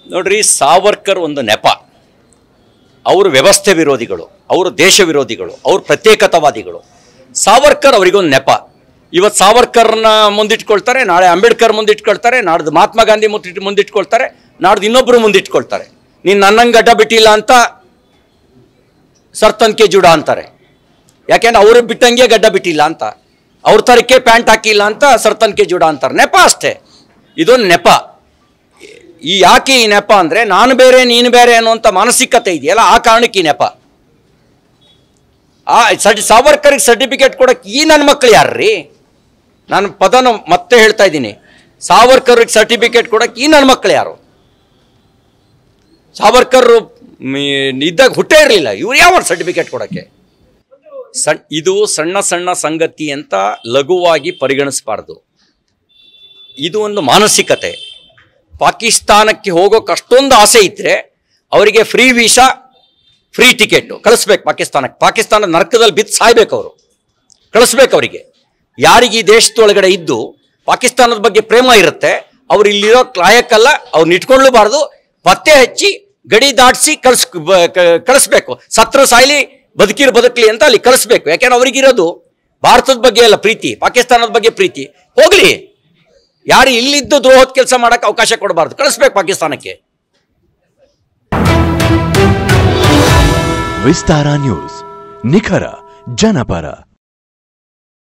ನೋಡ್ರಿ ಸಾವರ್ಕರ್ ಒಂದು ನೆಪ ಅವರು ವ್ಯವಸ್ಥೆ ವಿರೋಧಿಗಳು ಅವರು ದೇಶ ವಿರೋಧಿಗಳು ಅವರು ಪ್ರತ್ಯೇಕತಾವಾದಿಗಳು ಸಾವರ್ಕರ್ ಅವರಿಗೊಂದು ನೆಪ ಇವತ್ತು ಸಾವರ್ಕರ್ನ ಮುಂದಿಟ್ಕೊಳ್ತಾರೆ ನಾಳೆ ಅಂಬೇಡ್ಕರ್ ಮುಂದಿಟ್ಕೊಳ್ತಾರೆ ನಾಡ್ದು ಮಹಾತ್ಮ ಗಾಂಧಿ ಮುಂದಿಟ್ಟು ಮುಂದಿಟ್ಕೊಳ್ತಾರೆ ನಾಡ್ದು ಇನ್ನೊಬ್ಬರು ಮುಂದಿಟ್ಕೊಳ್ತಾರೆ ನೀನು ನನ್ನಂಗೆ ಗಡ್ಡ ಬಿಟ್ಟಿಲ್ಲ ಅಂತ ಸರ್ತನ್ ಕೆ ಜುಡ ಅಂತಾರೆ ಯಾಕೆಂದ್ರೆ ಅವರು ಬಿಟ್ಟಂಗೆ ಗಡ್ಡ ಬಿಟ್ಟಿಲ್ಲ ಅಂತ ಅವ್ರ ತರಕ್ಕೆ ಪ್ಯಾಂಟ್ ಹಾಕಿಲ್ಲ ಅಂತ ಸರ್ತನ್ ಕೆ ಜುಡ ಅಂತಾರೆ ನೆಪ ಅಷ್ಟೇ ಇದೊಂದು ನೆಪ ಈ ಯಾಕೆ ಈ ನೆಪ ಅಂದರೆ ನಾನು ಬೇರೆ ನೀನು ಬೇರೆ ಅನ್ನುವಂಥ ಮಾನಸಿಕತೆ ಇದೆಯಲ್ಲ ಆ ಕಾರಣಕ್ಕೆ ಈ ನೆಪ ಆ ಸರ್ಟಿ ಸಾವರ್ಕರ್ಗೆ ಸರ್ಟಿಫಿಕೇಟ್ ಕೊಡಕ್ಕೆ ಈ ನನ್ನ ಮಕ್ಕಳು ಯಾರ್ರೀ ನಾನು ಪದನ ಮತ್ತೆ ಹೇಳ್ತಾ ಇದ್ದೀನಿ ಸಾವರ್ಕರ್ಗೆ ಸರ್ಟಿಫಿಕೇಟ್ ಕೊಡಕ್ಕೆ ಈ ನನ್ನ ಮಕ್ಕಳು ಯಾರು ಸಾವರ್ಕರ್ ಮ್, ಇದ್ದಾಗ ಹುಟ್ಟೇ ಇರಲಿಲ್ಲ ಇವ್ರು ಯಾವ ಸರ್ಟಿಫಿಕೇಟ್ ಕೊಡೋಕ್ಕೆ ಸಣ್ಣ ಇದು ಸಣ್ಣ ಸಣ್ಣ ಸಂಗತಿ ಅಂತ ಲಘುವಾಗಿ ಪರಿಗಣಿಸಬಾರ್ದು ಇದು ಒಂದು ಮಾನಸಿಕತೆ ಪಾಕಿಸ್ತಾನಕ್ಕೆ ಹೋಗೋಕೆ ಅಷ್ಟೊಂದು ಆಸೆ ಇದ್ದರೆ ಅವರಿಗೆ ಫ್ರೀ ವೀಸಾ ಫ್ರೀ ಟಿಕೆಟು ಕಳಿಸ್ಬೇಕು ಪಾಕಿಸ್ತಾನಕ್ಕೆ ಪಾಕಿಸ್ತಾನ ನರಕದಲ್ಲಿ ಬಿದ್ದು ಸಾಯ್ಬೇಕು ಅವರು ಕಳಿಸ್ಬೇಕು ಅವರಿಗೆ ಯಾರಿಗೆ ಈ ದೇಶದೊಳಗಡೆ ಇದ್ದು ಪಾಕಿಸ್ತಾನದ ಬಗ್ಗೆ ಪ್ರೇಮ ಇರುತ್ತೆ ಅವ್ರು ಇಲ್ಲಿರೋ ಲಾಯಕ್ಕಲ್ಲ ಅವ್ರನ್ನ ಇಟ್ಕೊಳ್ಳಬಾರ್ದು ಪತ್ತೆ ಹಚ್ಚಿ ಗಡಿ ದಾಟಿಸಿ ಕಳಿಸ್ ಬ- ಕ- ಕಳಿಸ್ಬೇಕು ಸತ್ರ ಸಾಯ್ಲಿ ಬದುಕಿರು ಬದುಕಲಿ ಅಂತ ಅಲ್ಲಿ ಕಳಿಸ್ಬೇಕು ಯಾಕೆಂದ್ರೆ ಅವರಿಗಿರೋದು ಭಾರತದ ಬಗ್ಗೆ ಅಲ್ಲ ಪ್ರೀತಿ ಪಾಕಿಸ್ತಾನದ ಬಗ್ಗೆ ಪ್ರೀತಿ ಹೋಗ್ಲಿ ಯಾರು ಇಲ್ಲಿದ್ದು ದ್ರೋಹದ ಕೆಲಸ ಮಾಡಕ್ಕೆ ಅವಕಾಶ ಕೊಡಬಾರ್ದು ಕಳಿಸ್ಬೇಕು ಪಾಕಿಸ್ತಾನಕ್ಕೆ ವಿಸ್ತಾರ ನ್ಯೂಸ್ ನಿಖರ ಜನಪರ